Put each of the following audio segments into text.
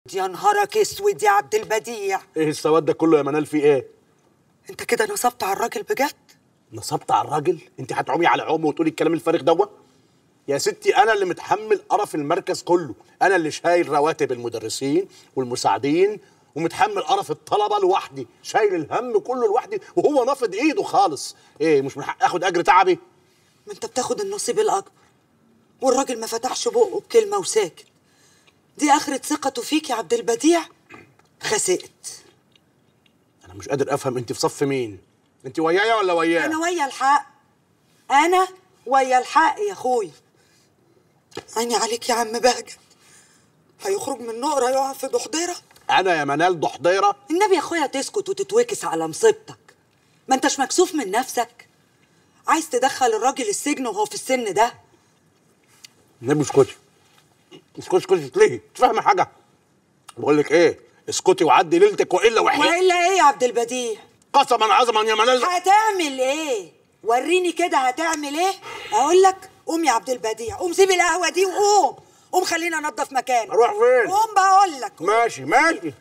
يا نهارك اسود يا عبد البديع ايه السواد ده كله يا منال في ايه انت كده نصبت على الراجل بجد نصبت على الراجل انت هتعومي على عومه وتقولي الكلام الفارغ دوت يا ستي انا اللي متحمل قرف المركز كله انا اللي شايل رواتب المدرسين والمساعدين ومتحمل قرف الطلبه لوحدي شايل الهم كله لوحدي وهو نافض ايده خالص ايه مش من حق اخد اجر تعبي ما انت بتاخد النصيب الاكبر والراجل ما فتحش بقه بكلمه وساكت دي اخرة ثقته فيك يا عبد البديع خسئت انا مش قادر افهم انت في صف مين انت ويايا ولا وياه انا ويا الحق انا ويا الحق يا اخوي عيني عليك يا عم بهجت هيخرج من نقره يقع في ضحضيره انا يا منال ضحضيره النبي يا اخويا تسكت وتتوكس على مصيبتك ما انتش مكسوف من نفسك عايز تدخل الراجل السجن وهو في السن ده النبي اسكتي اسكتي اسكتي ليه مش فاهمه حاجه بقول لك ايه اسكتي وعدي ليلتك والا وحياتك والا ايه يا عبد البديع قسما عظما يا منال هتعمل ايه وريني كده هتعمل ايه اقول لك قوم يا عبد البديع قوم سيب القهوه دي وقوم قوم خلينا انضف مكانك اروح فين قوم بقول لك ماشي ماشي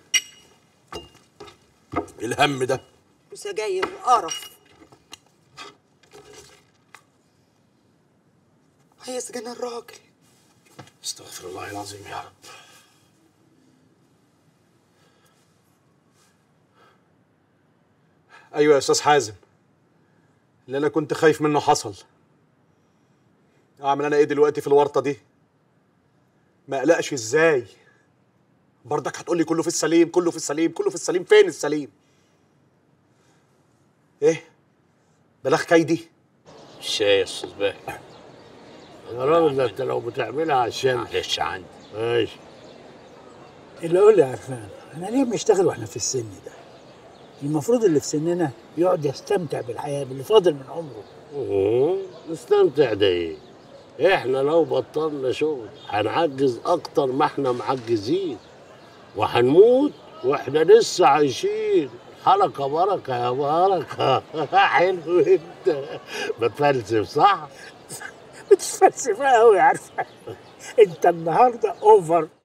الهم ده وسجاير وقرف هيسجن الراجل استغفر الله العظيم يا رب ايوه يا استاذ حازم اللي انا كنت خايف منه حصل اعمل انا ايه دلوقتي في الورطه دي ما اقلقش ازاي برضك هتقولي كله في السليم كله في السليم كله في السليم فين السليم ايه بلاغ كيدي الشاي يا استاذ باهي يا راجل ده انت لو بتعملها عشان معلش عندي ماشي اللي اقول لي يا عرفان احنا ليه بنشتغل واحنا في السن ده المفروض اللي في سننا يقعد يستمتع بالحياه باللي فاضل من عمره أوه، نستمتع ده ايه احنا لو بطلنا شغل هنعجز اكتر ما احنا معجزين وهنموت واحنا لسه عايشين حركة بركة يا بركة حلو انت بتفلسف صح؟ بتتفلسف قوي يا عرفان انت النهارده اوفر